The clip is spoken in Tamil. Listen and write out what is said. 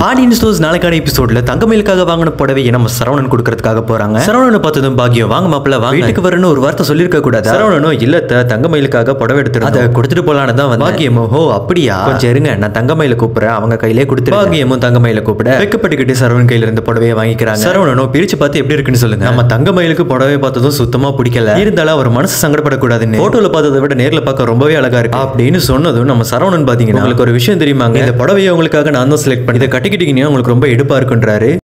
பாண்டியன் ஸ்டோர்ஸ் நாளைக்கான எபிசோட்ல தங்கமயிலுக்காக வாங்கின புடவையை நம்ம சரவணன் கொடுக்கறதுக்காக போறாங்க சரவணனை பார்த்ததும் பாக்கியம் வாங்க மாப்பிள்ள வாங்க வீட்டுக்கு வரணும் ஒரு வார்த்தை சொல்லிருக்க கூடாது சரவணனும் இல்லத்த தங்கமயிலுக்காக புடவை எடுத்துட்டு அதை கொடுத்துட்டு போலான்னு தான் வந்து பாக்கியமோ ஓ அப்படியா கொஞ்சம் இருங்க நான் தங்கமயில கூப்பிடுறேன் அவங்க கையிலே கொடுத்து பாக்கியமும் தங்கமயில கூப்பிட வெக்கப்பட்டுக்கிட்டு சரவணன் கையில இருந்து புடவையை வாங்கிக்கிறாங்க சரவணனும் பிரிச்சு பார்த்து எப்படி இருக்குன்னு சொல்லுங்க நம்ம தங்கமயிலுக்கு புடவை பார்த்ததும் சுத்தமா பிடிக்கல இருந்தாலும் அவர் மனசு சங்கடப்படக்கூடாதுன்னு போட்டோல பார்த்ததை விட நேர்ல பார்க்க ரொம்பவே அழகா இருக்கு அப்படின்னு சொன்னதும் நம்ம சரவணன் பாத்தீங்கன்னா உங்களுக்கு ஒரு விஷயம் தெரியுமாங்க இந்த புடவையை உங்களுக்காக நான் தான் செலக்ட் பண்ணி இதை கட்டிக்கிட்டீங்கன்னா உங்களுக்கு ரொம்ப எடுப்பா இருக்குன்றாரு